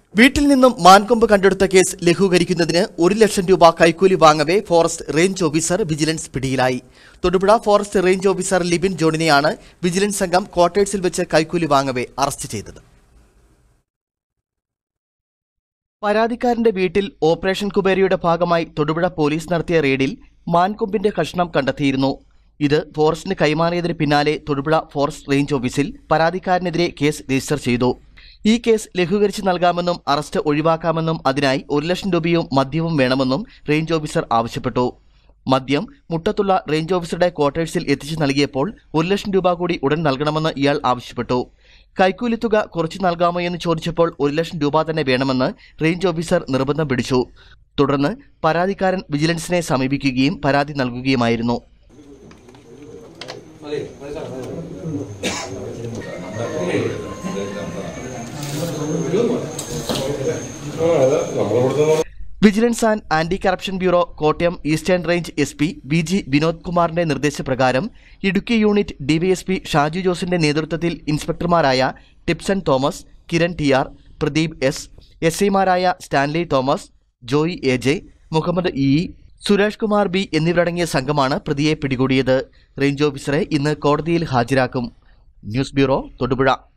വീട്ടിൽ നിന്നും മാൻകൊമ്പ് കണ്ടെടുത്ത കേസ് ലഘൂകരിക്കുന്നതിന് ഒരു ലക്ഷം രൂപ കൈക്കൂലി വാങ്ങവേ ഫോറസ്റ്റ് റേഞ്ച് ഓഫീസർ വിജിലൻസ് പിടിയിലായി Thodupuzha forest range officer Libin ജോണിനെയാണ് വിജിലൻസ് സംഘം ക്വാർട്ടേഴ്സിൽ വെച്ച് കൈക്കൂലി വാങ്ങവേ അറസ്റ്റ് ചെയ്തത് പരാതിക്കാരന്റെ വീട്ടിൽ ഓപ്പറേഷൻ കുബേരയുടെ ഭാഗമായി തൊടുപുഴ പോലീസ് നടത്തിയ റെയ്ഡിൽ മാൻകൊമ്പിന്റെ കഷ്ണം കണ്ടെത്തിയിരുന്നു ഇത് ഫോറസ്റ്റിന് കൈമാറിയതിന് പിന്നാലെ തൊടുപുഴ ഫോറസ്റ്റ് റേഞ്ച് ഓഫീസിൽ പരാതിക്കാരനെതിരെ കേസ് രജിസ്റ്റർ ചെയ്തു ഈ കേസ് ലഘൂകരിച്ച് നൽകാമെന്നും അറസ്റ്റ് ഒഴിവാക്കാമെന്നും അതിനായി ഒരു ലക്ഷം രൂപയും മദ്യവും വേണമെന്നും റേഞ്ച് ഓഫീസർ ആവശ്യപ്പെട്ടു മദ്യം മുട്ടത്തുള്ള റേഞ്ച് ഓഫീസറുടെ ക്വാർട്ടേഴ്സിൽ എത്തിച്ചു നൽകിയപ്പോൾ ഒരു ലക്ഷം രൂപ കൂടി ഉടൻ നൽകണമെന്ന് ഇയാൾ ആവശ്യപ്പെട്ടു കൈക്കൂലി തുക കുറച്ചു നൽകാമോ എന്ന് ചോദിച്ചപ്പോൾ ഒരു ലക്ഷം രൂപ തന്നെ വേണമെന്ന് റേഞ്ച് ഓഫീസർ നിർബന്ധം പിടിച്ചു തുടർന്ന് പരാതിക്കാരൻ വിജിലൻസിനെ സമീപിക്കുകയും പരാതി നൽകുകയുമായിരുന്നു vigilance and anti corruption bureau Kottayam eastern range S P V G Vinod കുമാറിന്റെ നിർദ്ദേശപ്രകാരം ഇടുക്കി യൂണിറ്റ് ഡിവൈഎസ്പി ഷാജു ജോസിന്റെ നേതൃത്വത്തിൽ ഇൻസ്പെക്ടർമാരായ Tipson Thomas Kiran T R Pradeep S S ഐമാരായ Stanley Thomas Joy A J Muhammad E Suresh Kumar B എന്നിവരടങ്ങിയ സംഘമാണ് പ്രതിയെ പിടികൂടിയത് റേഞ്ച് ഓഫീസറെ ഇന്ന് കോടതിയിൽ ഹാജരാക്കും ന്യൂസ് ബ്യൂറോ തൊടുപുഴ